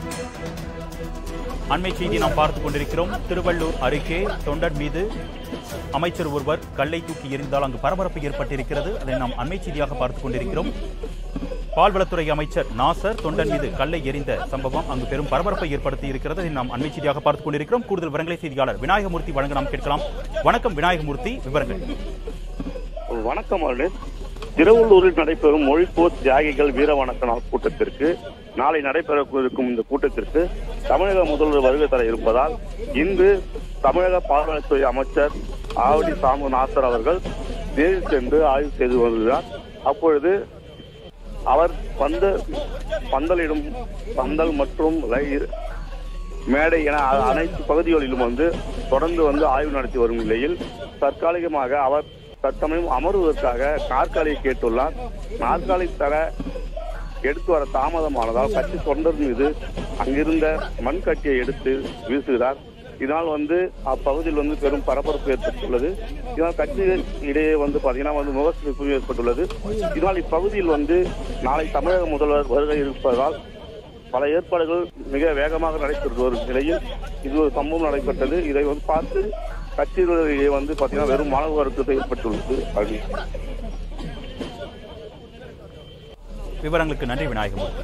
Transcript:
அண்மை செய்தி நாம் பார்த்துக் கொண்டிருக்கிறோம் திருவள்ளூர் அருகே தொண்டர் மீது அமைச்சர் ஒருவர் கல்லை தூக்கி எறிந்தால் அங்கு பரபரப்பு ஏற்பட்டிருக்கிறது அதை நாம் அண்மை செய்தியாக பார்த்துக் கொண்டிருக்கிறோம் பால்வளத்துறை அமைச்சர் நாசர் தொண்டன் மீது கல்லை எறிந்த சம்பவம் அங்கு பெரும் பரபரப்பை ஏற்படுத்தி இருக்கிறது அதை நாம் அண்மை செய்தியாக பார்த்துக் கொண்டிருக்கிறோம் கூடுதல் விவரங்களை செய்தியாளர் விநாயகமூர்த்தி வழங்க நாம் கேட்கலாம் வணக்கம் விநாயகமூர்த்தி விவரங்கள் வணக்கம் அருண் திருவள்ளூரில் நடைபெறும் மொழிப்போர் தியாகிகள் வீர வணக்க நாள் கூட்டத்திற்கு நாளை நடைபெற இருக்கும் இந்த கூட்டத்திற்கு தமிழக முதல்வர் வருகை தர இருப்பதால் இன்று தமிழக பால்வளத்துறை அமைச்சர் ஆவடி சாமு நாசர் அவர்கள் நேரில் சென்று ஆய்வு செய்து வருகிறார் அப்பொழுது அவர் வந்து பந்தலிடும் பந்தல் மற்றும் லை- மேடை என அ- அனைத்து பகுதிகளிலும் வந்து தொடர்ந்து வந்து ஆய்வு நடத்தி வரும் நிலையில் தற்காலிகமாக அவர் தற்சமயம் அமர்வதற்காக நாற்காலியை கேட்டுள்ளார் நாற்காலி தர எடுத்து வர தாமதமானதால் கட்சி தொண்டர் மீது அங்கிருந்த மண் கட்டியை எடுத்து வீசுகிறார் இதனால் வந்து அப்பகுதியில் வந்து பெரும் பரபரப்பு ஏற்பட்டுள்ளது இதனால் கட்சிகள் இடையே வந்து பாத்தீங்கன்னா வந்து முகஸ்திப்பு ஏற்பட்டுள்ளது இதனால் இப்பகுதியில் வந்து நாளை தமிழக முதல்வர் வருகை இருப்பதால் பல ஏற்பாடுகள் மிக வேகமாக நடைபெற்று வரும் நிலையில் இது ஒரு சம்பவம் நடைபெற்றது இதை வந்து பார்த்து கட்சிகளிடையே வந்து பாத்தீங்கன்னா வெறும் மாணவ வருத்தத்தை ஏற்பட்டுள்ளது அப்படி விவரங்களுக்கு நன்றி விநாயகமூர்த்தி